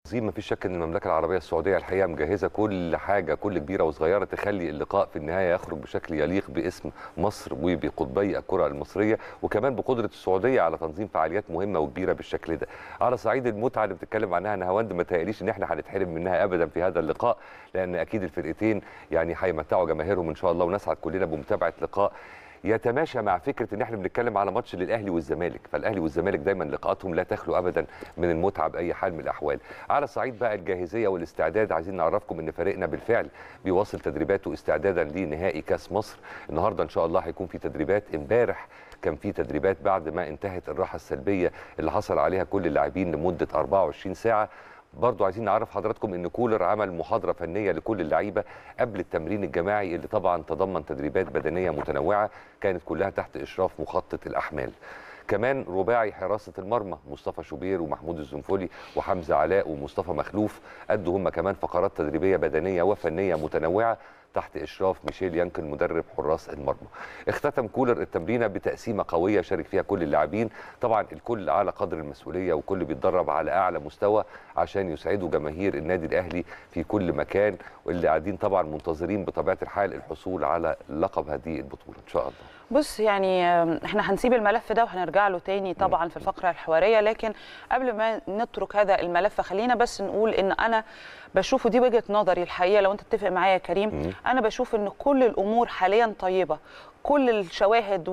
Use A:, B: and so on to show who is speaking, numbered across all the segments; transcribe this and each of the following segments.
A: زي ما فيش شك ان المملكه العربيه السعوديه الحقيقه مجهزه كل حاجه كل كبيره وصغيره تخلي اللقاء في النهايه يخرج بشكل يليق باسم مصر وبقطبي الكره المصريه وكمان بقدره السعوديه على تنظيم فعاليات مهمه وكبيره بالشكل ده على صعيد المتعه اللي بتتكلم عنها نهاوند ما تهيأليش ان احنا هنتحرم منها ابدا في هذا اللقاء لان اكيد الفرقتين يعني هيمتعوا جماهيرهم ان شاء الله ونسعد كلنا بمتابعه لقاء يتماشى مع فكره ان احنا بنتكلم على ماتش للاهلي والزمالك فالاهلي والزمالك دايما لقاءاتهم لا تخلو ابدا من المتعه باي حال من الاحوال على صعيد بقى الجاهزيه والاستعداد عايزين نعرفكم ان فريقنا بالفعل بيواصل تدريباته استعدادا لنهائي كاس مصر النهارده ان شاء الله هيكون في تدريبات امبارح كان في تدريبات بعد ما انتهت الراحه السلبيه اللي حصل عليها كل اللاعبين لمده 24 ساعه برضو عايزين نعرف حضراتكم ان كولر عمل محاضره فنيه لكل اللعيبه قبل التمرين الجماعي اللي طبعا تضمن تدريبات بدنيه متنوعه كانت كلها تحت اشراف مخطط الاحمال كمان رباعي حراسه المرمى مصطفى شوبير ومحمود الزنفولي وحمزه علاء ومصطفى مخلوف ادوا هم كمان فقرات تدريبيه بدنيه وفنيه متنوعه تحت اشراف ميشيل يانكن مدرب حراس المرمى. اختتم كولر التمرينه بتقسيمه قويه شارك فيها كل اللاعبين، طبعا الكل على قدر المسؤوليه وكل بيتدرب على اعلى مستوى عشان يسعدوا جماهير النادي الاهلي في كل مكان واللي قاعدين طبعا منتظرين بطبيعه الحال الحصول على لقب هذه البطوله ان شاء الله.
B: بص يعني احنا هنسيب الملف ده وهنرجع له تاني طبعا في الفقره الحواريه لكن قبل ما نترك هذا الملف خلينا بس نقول ان انا بشوفه دي وجهه نظري الحقيقه لو انت تتفق معايا يا كريم انا بشوف ان كل الامور حاليا طيبه كل الشواهد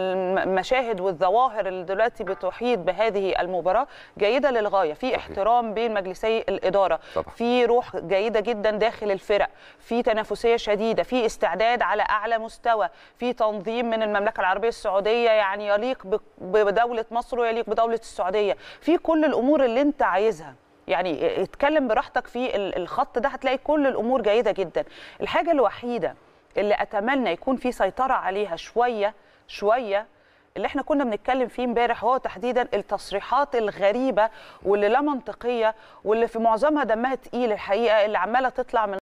B: والمشاهد والظواهر اللي دلوقتي بتحيط بهذه المباراه جيده للغايه في صحيح. احترام بين مجلسي الاداره طبعا. في روح جيده جدا داخل الفرق في تنافسيه شديده في استعداد على اعلى مستوى في تنظيم من المملكه العربيه السعوديه يعني يليق بدوله مصر ويليق بدوله السعوديه في كل الامور اللي انت عايزها يعني اتكلم براحتك في الخط ده هتلاقي كل الامور جيده جدا الحاجه الوحيده اللي اتمنى يكون في سيطره عليها شويه شويه اللي احنا كنا بنتكلم فيه امبارح هو تحديدا التصريحات الغريبه واللي لا منطقيه واللي في معظمها دمها تقيل الحقيقه اللي عماله تطلع من